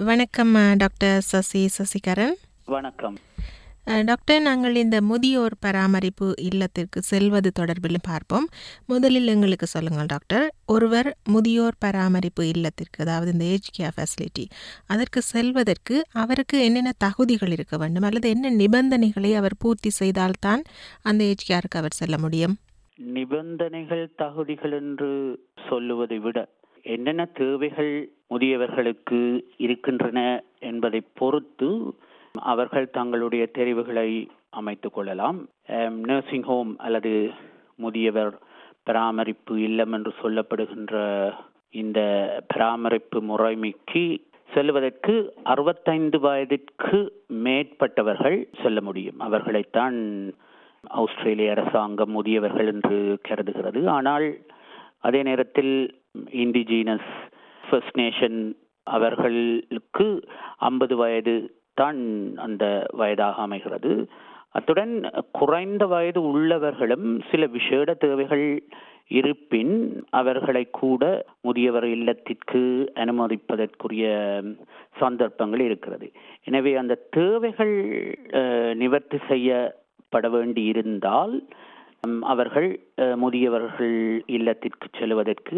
வணக்கம் அஹ், டாக்டர் சசி சசிகரன் வணக்கம் அஹ், டாக்டர் நாங்கள் இந்த முதியோர் பராமரிப்பு இல்லத்திற்கு செல்வது தொடர்பில் பார்ப்போம் முதலில் எங்களுக்கு சொல்லுங்கள் டாக்டர் ஒருவர் முதியோர் பராமரிப்பு இல்லத்திற்கு அதாவது இந்த ஏஜ் கேர் ஃபெசிலிட்டி அதற்கு செல்வதற்கு அவருக்கு என்னென்ன தகுதிகள் இருக்க வேண்டும் அல்லது என்ன நிபந்தனைகளை அவர் பூர்த்தி செய்தால்தான் அந்த ஏஜ் கேருக்கு அவர் செல்ல முடியும் நிபந்தனைகள் தகுதிகள் என்று சொல்லுவதை விட என்னென்ன தேவைகள் முதியவர்களுக்கு இருக்கின்றன என்பதை பொறுத்து அவர்கள் தங்களுடைய தெரிவுகளை அமைத்துக் கொள்ளலாம் நர்சிங் ஹோம் அல்லது முதியவர் பராமரிப்பு இல்லம் என்று சொல்லப்படுகின்ற இந்த பராமரிப்பு முறைமைக்கு செல்வதற்கு அறுபத்தைந்து வயதிற்கு மேற்பட்டவர்கள் செல்ல முடியும் அவர்களைத்தான் ஆஸ்திரேலிய அரசாங்கம் முதியவர்கள் என்று கருதுகிறது ஆனால் அதே நேரத்தில் இண்டிஜினஸ் ஃபர்ஸ்ட் நேஷன் அவர்களுக்கு ஐம்பது வயது தான் அந்த வயதாக அமைகிறது அத்துடன் குறைந்த வயது உள்ளவர்களும் சில விசேட தேவைகள் இருப்பின் அவர்களை கூட முதியவர் இல்லத்திற்கு அனுமதிப்பதற்குரிய சந்தர்ப்பங்கள் இருக்கிறது எனவே அந்த தேவைகள் அஹ், நிவர்த்தி செய்யப்பட வேண்டி இருந்தால் ம், அவர்கள் அஹ், முதியவர்கள் இல்லத்திற்கு செல்வதற்கு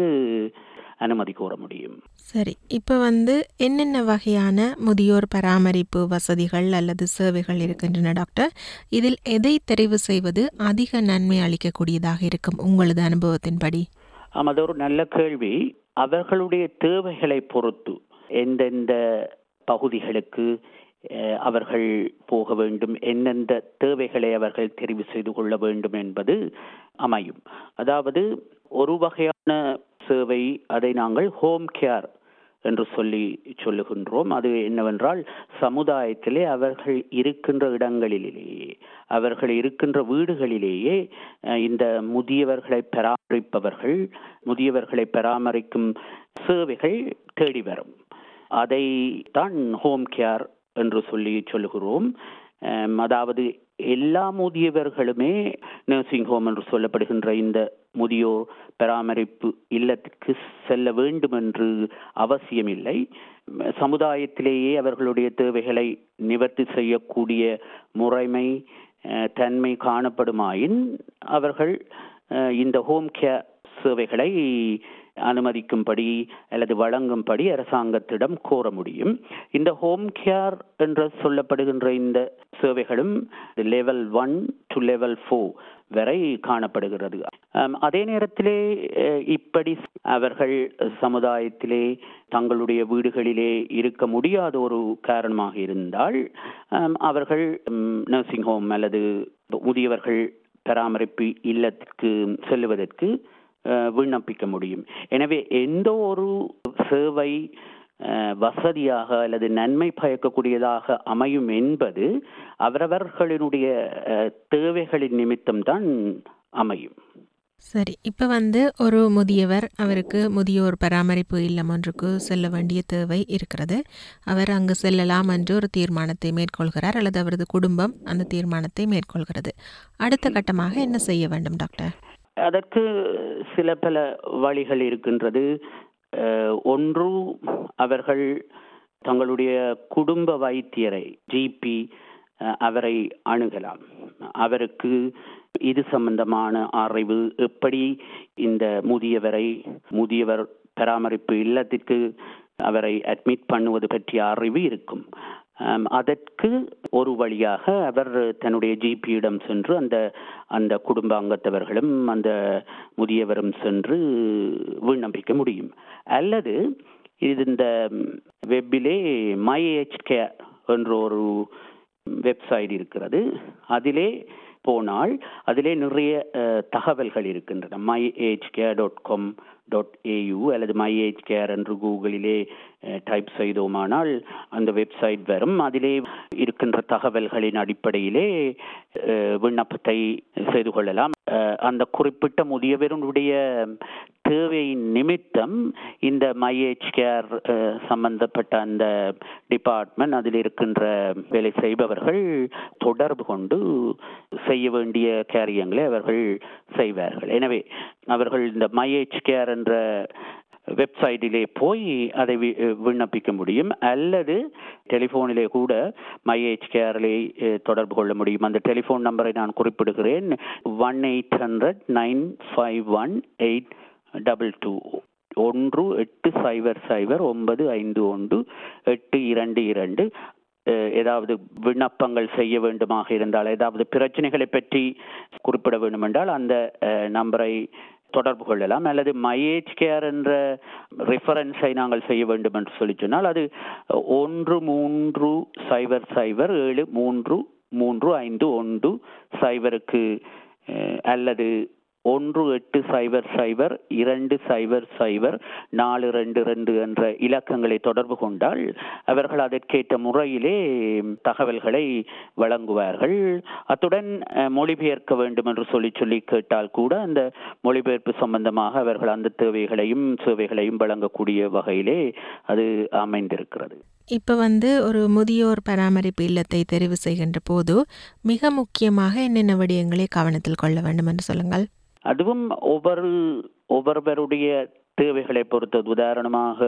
அனுமதி கோர முடியும் சரி இப்போ வந்து என்னென்ன வகையான முதியோர் பராமரிப்பு வசதிகள் அல்லது சேவைகள் இருக்கின்றன டாக்டர் இதில் எதை தெரிவு செய்வது அதிக நன்மை அளிக்கக்கூடியதாக இருக்கும் உங்களது அனுபவத்தின்படி ஆம், அது ஒரு நல்ல கேள்வி அவர்களுடைய தேவைகளை பொறுத்து எந்தெந்த பகுதிகளுக்கு அஹ், அவர்கள் போக வேண்டும் எந்தெந்த தேவைகளை அவர்கள் தெரிவு செய்து கொள்ள வேண்டும் என்பது அமையும் அதாவது ஒரு வகையான சேவை அதை நாங்கள் ஹோம் கேர் என்று சொல்லி சொல்லுகின்றோம் அது என்னவென்றால் சமுதாயத்திலே அவர்கள் இருக்கின்ற இடங்களிலேயே அவர்கள் இருக்கின்ற வீடுகளிலேயே அஹ், இந்த முதியவர்களை பராமரிப்பவர்கள் முதியவர்களை பராமரிக்கும் சேவைகள் தேடி வரும் அதை தான் ஹோம் கேர் என்று சொல்லி சொல்லுகிறோம் அம், அதாவது எல்லா முதியவர்களுமே நர்சிங் ஹோம் என்று சொல்லப்படுகின்ற இந்த முதியோர் பராமரிப்பு இல்லத்திற்கு செல்ல வேண்டும் என்று அவசியமில்லை ம், சமுதாயத்திலேயே அவர்களுடைய தேவைகளை நிவர்த்தி செய்யக்கூடிய முறைமை அஹ், தன்மை காணப்படுமாயின் அவர்கள் அஹ், இந்த ஹோம் கேர் சேவைகளை அனுமதிக்கும்படி அல்லது வழங்கும்படி அரசாங்கத்திடம் கோர முடியும் இந்த ஹோம் கேர் என்று சொல்லப்படுகின்ற இந்த சேவைகளும் level one to level four வரை காணப்படுகிறது ஆம், அதே நேரத்திலே அஹ், இப்படி அவர்கள் சமுதாயத்திலே தங்களுடைய வீடுகளிலே இருக்க முடியாத ஒரு காரணமாக இருந்தால் ஆம், அவர்கள் நர்சிங் ஹோம் அல்லது முதியவர்கள் பராமரிப்பு இல்லத்திற்கு செல்லுவதற்கு அஹ், விண்ணப்பிக்க முடியும் எனவே எந்த ஒரு சேவை அஹ், வசதியாக அல்லது நன்மை பயக்கக்கூடியதாக அமையும் என்பது அவரவர்களினுடைய அஹ், தேவைகளின் நிமித்தம்தான் அமையும் சரி இப்போ வந்து ஒரு முதியவர் அவருக்கு முதியோர் பராமரிப்பு இல்லம் ஒன்றுக்கு செல்ல வேண்டிய தேவை இருக்கிறது அவர் அங்கு செல்லலாம் என்று ஒரு தீர்மானத்தை மேற்கொள்கிறார் அல்லது அவரது குடும்பம் அந்த தீர்மானத்தை மேற்கொள்கிறது அடுத்த கட்டமாக என்ன செய்ய வேண்டும் டாக்டர் அதற்கு சில பல வழிகள் இருக்கின்றது அஹ், ஒன்று அவர்கள் தங்களுடைய குடும்ப வைத்தியரை ஜிபி அவரை அணுகலாம் அவருக்கு இது சம்பந்தமான அறிவு எப்படி இந்த முதியவரை முதியவர் பராமரிப்பு இல்லத்திற்கு அவரை அட்மிட் பண்ணுவது பற்றிய அறிவு இருக்கும் ஆம், அதற்கு ஒரு வழியாக அவர் தன்னுடைய ஜிபியிடம் சென்று அந்த அந்த குடும்ப அங்கத்தவர்களும் அந்த முதியவரும் சென்று விண்ணப்பிக்க முடியும் அல்லது இது இந்த வெப்பிலே மை ஏஜ் கேர் என்ற ஒரு வெப்சைட் இருக்கிறது அதிலே போனால் அதிலே நிறைய அஹ், தகவல்கள் இருக்கின்றன my age care dot com dot AU அல்லது மை ஏஜ் கேர் என்று கூகுளிலே டைப் செய்தோமானால் அந்த வெப்சைட் வரும் அதிலே இருக்கின்ற தகவல்களின் அடிப்படையிலே அஹ், விண்ணப்பத்தை செய்து கொள்ளலாம் அஹ், அந்த குறிப்பிட்ட முதியவருடைய தேவையின் நிமித்தம் இந்த மை ஏஜ் கேர் சம்பந்தப்பட்ட அந்த டிபார்ட்மெண்ட் அதில் இருக்கின்ற வேலை செய்பவர்கள் தொடர்பு கொண்டு செய்ய வேண்டிய காரியங்களை அவர்கள் செய்வார்கள் எனவே அவர்கள் இந்த மை ஏஜ் கேர் என்ற வெப்சைட்டிலே போய் அதை வி- விண்ணப்பிக்க முடியும் அல்லது டெலிஃபோனிலே கூட மை ஏஜ் கேரிலே தொடர்பு கொள்ள முடியும் அந்த டெலிஃபோன் நம்பரை நான் குறிப்பிடுகிறேன் one eight hundred nine five one eight double two ஒன்று எட்டு சைபர் சைபர் ஒன்பது ஐந்து ஒன்று எட்டு இரண்டு இரண்டு அஹ், ஏதாவது விண்ணப்பங்கள் செய்ய வேண்டுமாக இருந்தால் ஏதாவது பிரச்சனைகளை பற்றி குறிப்பிட வேண்டுமென்றால் அந்த அஹ், நம்பரை தொடர்பு கொள்ளலாம் அல்லது மைஏஜ் கேர் என்ற ரெஃபரன்ஸை நாங்கள் செய்ய வேண்டும் என்று சொல்லி சொன்னால் அது ஒன்று மூன்று சைபர் சைபர் ஏழு மூன்று மூன்று ஐந்து ஒன்று சைபருக்கு அஹ், அல்லது ஒன்று எட்டு சைபர் சைபர் இரண்டு சைபர் சைபர் நாலு ரெண்டு ரெண்டு என்ற இலக்கங்களை தொடர்பு கொண்டால் அவர்கள் அதற்கேற்ற முறையிலே தகவல்களை வழங்குவார்கள் அத்துடன் அஹ், மொழிபெயர்க்க வேண்டும் என்று சொல்லி சொல்லி கேட்டால் கூட அந்த மொழிபெயர்ப்பு சம்பந்தமாக அவர்கள் அந்த தேவைகளையும் சேவைகளையும் வழங்கக்கூடிய வகையிலே அது அமைந்திருக்கிறது இப்போ வந்து ஒரு முதியோர் பராமரிப்பு இல்லத்தை தெரிவு செய்கின்ற போது மிக முக்கியமாக என்னென்ன விடயங்களை கவனத்தில் கொள்ள வேண்டும் என்று சொல்லுங்கள் அதுவும் ஒவ்வொரு ஒவ்வொருவருடைய தேவைகளை பொறுத்தது உதாரணமாக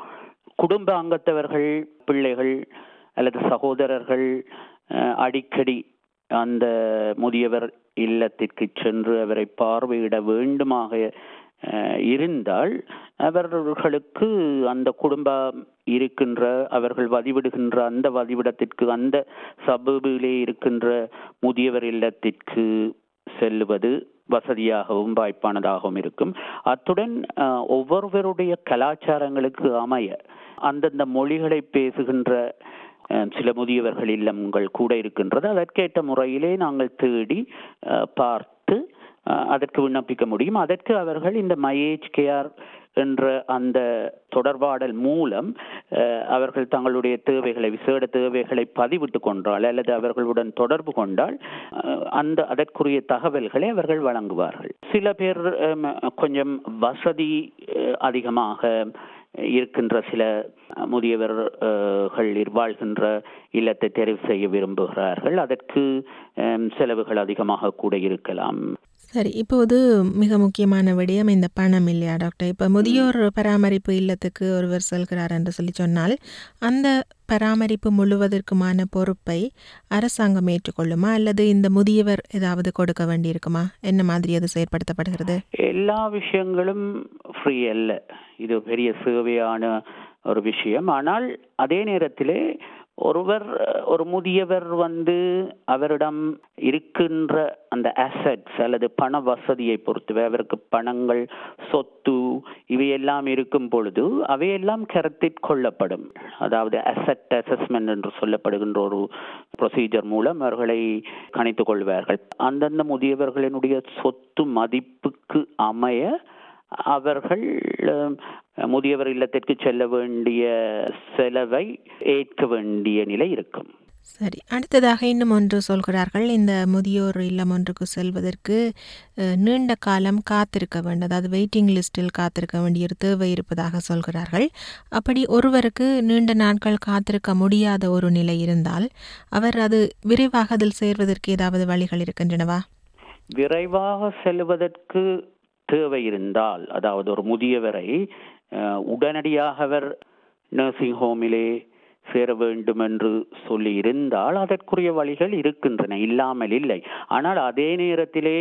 குடும்ப அங்கத்தவர்கள் பிள்ளைகள் அல்லது சகோதரர்கள் அஹ், அடிக்கடி அந்த முதியவர் இல்லத்திற்கு சென்று அவரை பார்வையிட வேண்டுமாக அஹ், இருந்தால் அவர்களுக்கு அந்த குடும்பம் இருக்கின்ற அவர்கள் வதிவிடுகின்ற அந்த வதிவிடத்திற்கு அந்த சபபிலே இருக்கின்ற முதியவர் இல்லத்திற்கு செல்லுவது வசதியாகவும் வாய்ப்பானதாகவும் இருக்கும் அத்துடன் அஹ், ஒவ்வொருவருடைய கலாச்சாரங்களுக்கு அமைய அந்தந்த மொழிகளை பேசுகின்ற அஹ், சில முதியவர்கள் இல்லங்கள் கூட இருக்கின்றது அதற்கேற்ற முறையிலே நாங்கள் தேடி அஹ், பார்த்து அஹ், அதற்கு விண்ணப்பிக்க முடியும் அதற்கு அவர்கள் இந்த மைஏஜ் கேஆர் என்ற அந்த தொடர்பாடல் மூலம் அஹ், அவர்கள் தங்களுடைய தேவைகளை விசேட தேவைகளை பதிவிட்டு கொண்டால் அல்லது அவர்களுடன் தொடர்பு கொண்டால் அஹ், அந்த அதற்குரிய தகவல்களை அவர்கள் வழங்குவார்கள் சில பேர் அஹ், கொஞ்சம் வசதி அஹ், அதிகமாக இருக்கின்ற சில முதியவர்கள் வாழ்கின்ற இல்லத்தை தெரிவு செய்ய விரும்புகிறார்கள் அதற்கு அஹ், செலவுகள் அதிகமாக கூட இருக்கலாம் சரி இப்போது மிக முக்கியமான விடயம் இந்த பணம் இல்லையா டாக்டர் இப்போ முதியோர் பராமரிப்பு இல்லத்துக்கு ஒருவர் செல்கிறார் என்று சொல்லி சொன்னால் அந்த பராமரிப்பு முழுவதற்குமான பொறுப்பை அரசாங்கம் ஏற்றுக்கொள்ளுமா அல்லது இந்த முதியவர் ஏதாவது கொடுக்க வேண்டியிருக்குமா என்ன மாதிரி அது செயற்படுத்தப்படுகிறது எல்லா விஷயங்களும் ஃப்ரீ அல்ல இது பெரிய சேவையான ஒரு விஷயம் ஆனால் அதே நேரத்திலே ஒருவர் ஒரு முதியவர் வந்து அவரிடம் இருக்கின்ற அந்த அசட்ஸ் அல்லது பண வசதியை பொறுத்து அவருக்கு பணங்கள் சொத்து இவையெல்லாம் இருக்கும் பொழுது அவையெல்லாம் கருத்தில் கொள்ளப்படும் அதாவது அசட் அசஸ்மெண்ட் என்று சொல்லப்படுகின்ற ஒரு ப்ரொசீஜர் மூலம் அவர்களை கணித்துக் கொள்வார்கள் அந்தந்த முதியவர்களினுடைய சொத்து மதிப்புக்கு அமைய அவர்கள் அஹ், முதியவர் இல்லத்திற்கு செல்ல வேண்டிய செலவை ஏற்க வேண்டிய நிலை இருக்கும் சரி அடுத்ததாக இன்னும் ஒன்று சொல்கிறார்கள் இந்த முதியோர் இல்லம் ஒன்றுக்கு செல்வதற்கு அஹ், நீண்ட காலம் காத்திருக்க வேண்டும் அதாவது வெயிட்டிங் லிஸ்டில் காத்திருக்க வேண்டிய ஒரு தேவை இருப்பதாக சொல்கிறார்கள் அப்படி ஒருவருக்கு நீண்ட நாட்கள் காத்திருக்க முடியாத ஒரு நிலை இருந்தால் அவர் அது விரைவாக அதில் சேர்வதற்கு ஏதாவது வழிகள் இருக்கின்றனவா விரைவாக செல்வதற்கு தேவை இருந்தால் அதாவது ஒரு முதியவரை அஹ், உடனடியாக அவர் நர்சிங் ஹோமிலே சேர வேண்டும் என்று சொல்லி இருந்தால் அதற்குரிய வழிகள் இருக்கின்றன இல்லாமல் இல்லை ஆனால் அதே நேரத்திலே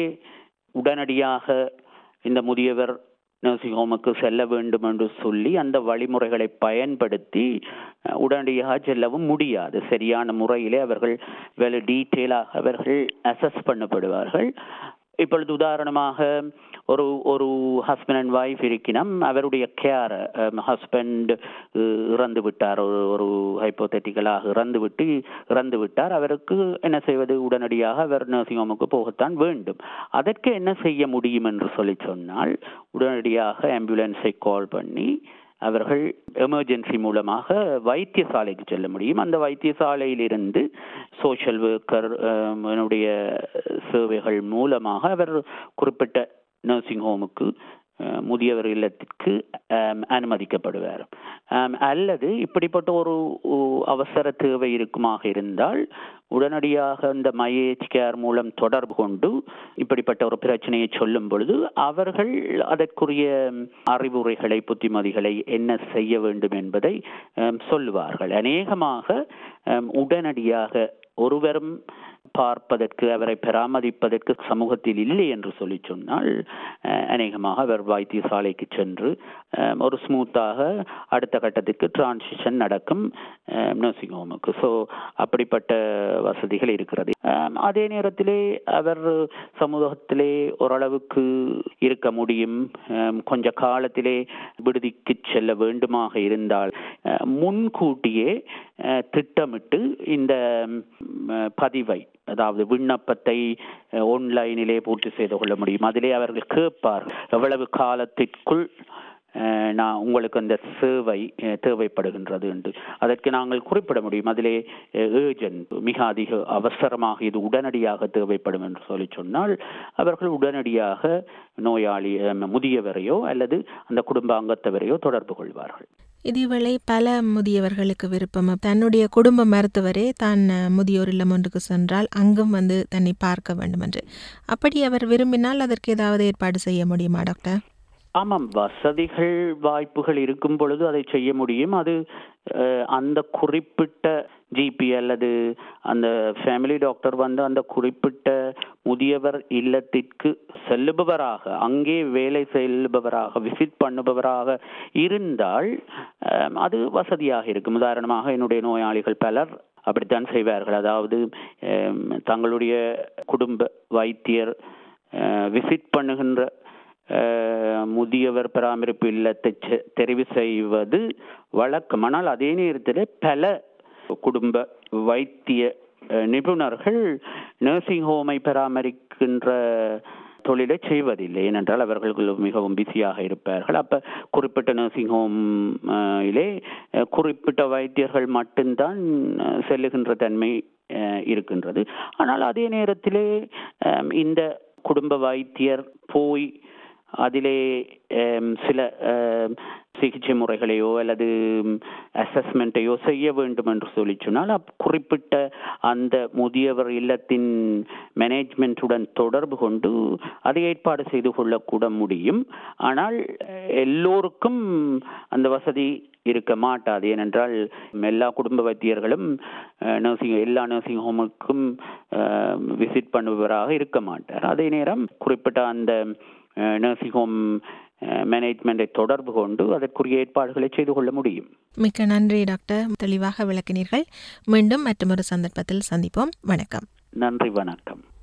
உடனடியாக இந்த முதியவர் நர்சிங் ஹோமுக்கு செல்ல வேண்டும் என்று சொல்லி அந்த வழிமுறைகளை பயன்படுத்தி அஹ், உடனடியாக செல்லவும் முடியாது சரியான முறையிலே அவர்கள் வெல் டீட்டெயிலாக அவர்கள் அசஸ் பண்ணப்படுவார்கள் இப்பொழுது உதாரணமாக ஒரு ஒரு ஹஸ்பண்ட் அண்ட் ஒய்ஃப் இருக்கினம் அவருடைய கேர் ஹஸ்பண்ட் இறந்து விட்டார் ஒரு ஒரு ஹைப்போதெட்டிக்கலாக இறந்து விட்டு இறந்து விட்டார் அவருக்கு என்ன செய்வது உடனடியாக அவர் நர்சிங் ஹோமுக்கு போகத்தான் வேண்டும் அதற்கு என்ன செய்ய முடியும் என்று சொல்லி சொன்னால் உடனடியாக ஆம்புலன்ஸை கால் பண்ணி அவர்கள் எமர்ஜென்சி மூலமாக வைத்தியசாலைக்கு செல்ல முடியும் அந்த வைத்தியசாலையிலிருந்து சோஷியல் ஒர்க்கர் என்னுடைய சேவைகள் மூலமாக அவர் குறிப்பிட்ட நர்சிங் ஹோமுக்கு அஹ், முதியவர் இல்லத்திற்கு அம், அனுமதிக்கப்படுவார் அம், அல்லது இப்படிப்பட்ட ஒரு உ- அவசர தேவை இருக்குமாக இருந்தால் உடனடியாக இந்த மைஏஜ் கேர் மூலம் தொடர்பு கொண்டு இப்படிப்பட்ட ஒரு பிரச்சனையை சொல்லும் பொழுது அவர்கள் அதற்குரிய அறிவுரைகளை புத்திமதிகளை என்ன செய்ய வேண்டும் என்பதை அம், சொல்லுவார்கள் அநேகமாக அம், உடனடியாக ஒருவரும் பார்ப்பதற்கு அவரை பராமரிப்பதற்கு சமூகத்தில் இல்லை என்று சொல்லி சொன்னால் அஹ், அநேகமாக அவர் வைத்தியசாலைக்கு சென்று அஹ், ஒரு ஸ்மூத்தாக அடுத்த கட்டத்திற்கு டிரான்சிஷன் நடக்கும் நர்சிங் ஹோமுக்கு ஸோ அப்படிப்பட்ட வசதிகள் இருக்கிறது அஹ், அதே நேரத்திலே அவர் சமூகத்திலே ஓரளவுக்கு இருக்க முடியும் அஹ், கொஞ்ச காலத்திலே விடுதிக்கு செல்ல வேண்டுமாக இருந்தால் அஹ், முன்கூட்டியே அஹ், திட்டமிட்டு இந்த ம், அஹ், பதிவை அதாவது விண்ணப்பத்தை ஆன்லைனிலே பூர்த்தி செய்து கொள்ள முடியும் அதிலே அவர்கள் கேட்பார் எவ்வளவு காலத்திற்குள் அஹ், நான் உங்களுக்கு அந்த சேவை அஹ், தேவைப்படுகின்றது என்று அதற்கு நாங்கள் குறிப்பிட முடியும் அதிலே ஏஜென்ட் மிக அதிக அவசரமாக இது உடனடியாக தேவைப்படும் என்று சொல்லி சொன்னால் அவர்கள் உடனடியாக நோயாளி அஹ், முதியவரையோ அல்லது அந்த குடும்ப அங்கத்தவரையோ தொடர்பு கொள்வார்கள் இதேவேளை பல முதியவர்களுக்கு விருப்பம் தன்னுடைய குடும்ப மருத்துவரே தான் அஹ், முதியோர் இல்லம் ஒன்றுக்கு சென்றால் அங்கும் வந்து தன்னை பார்க்க வேண்டும் என்று அப்படி அவர் விரும்பினால் அதற்கு ஏதாவது ஏற்பாடு செய்ய முடியுமா டாக்டர் ஆமாம் வசதிகள் வாய்ப்புகள் இருக்கும் பொழுது அதை செய்ய முடியும் அது அஹ், அந்த குறிப்பிட்ட ஜிபி அல்லது அந்த ஃபேமிலி டாக்டர் வந்து அந்த குறிப்பிட்ட முதியவர் இல்லத்திற்கு செல்லுபவராக அங்கே வேலை செல்லுபவராக விசிட் பண்ணுபவராக இருந்தால் அஹ், அது வசதியாக இருக்கும் உதாரணமாக என்னுடைய நோயாளிகள் பலர் அப்படித்தான் செய்வார்கள் அதாவது அஹ், தங்களுடைய குடும்ப வைத்தியர் விசிட் பண்ணுகின்ற அஹ், முதியவர் பராமரிப்பு இல்லத்தை செ- தெரிவு செய்வது வழக்கம் ஆனால் அதே நேரத்தில் பல குடும்ப வைத்திய அஹ், நிபுணர்கள் நர்சிங் ஹோமை பராமரிக்கின்ற தொழிலை செய்வதில்லை ஏனென்றால் அவர்கள் மிகவும் பிஸியாக இருப்பார்கள் அப்ப குறிப்பிட்ட நர்சிங் ஹோம் இலே அஹ், குறிப்பிட்ட வைத்தியர்கள் மட்டும்தான் அஹ், செல்லுகின்ற தன்மை அஹ், இருக்கின்றது ஆனால் அதே நேரத்திலே அஹ், இந்த குடும்ப வைத்தியர் போய் அதிலே அம், சில அம், சிகிச்சை முறைகளையோ அல்லது அசஸ்மெண்ட்டையோ செய்ய வேண்டும் என்று சொல்லி சொன்னால் அப்- குறிப்பிட்ட அந்த முதியவர் இல்லத்தின் மேனேஜ்மெண்ட்டுடன் தொடர்பு கொண்டு அதை ஏற்பாடு செய்து கொள்ளக்கூட முடியும் ஆனால் அஹ், எல்லோருக்கும் அந்த வசதி இருக்க மாட்டாது ஏனென்றால் எல்லா குடும்ப வைத்தியர்களும் நர்சிங் எல்லா நர்சிங் ஹோமுக்கும் விசிட் பண்ணுபவராக இருக்க மாட்டார் அதே நேரம் குறிப்பிட்ட அந்த நர்சிங் ஹோம் மேனேஜ்மெண்ட்டை தொடர்பு கொண்டு அதற்குரிய ஏற்பாடுகளை செய்து கொள்ள முடியும் மிக்க நன்றி டாக்டர் தெளிவாக விளக்கினீர்கள் மீண்டும் மற்றொரு சந்தர்ப்பத்தில் சந்திப்போம் வணக்கம் நன்றி வணக்கம்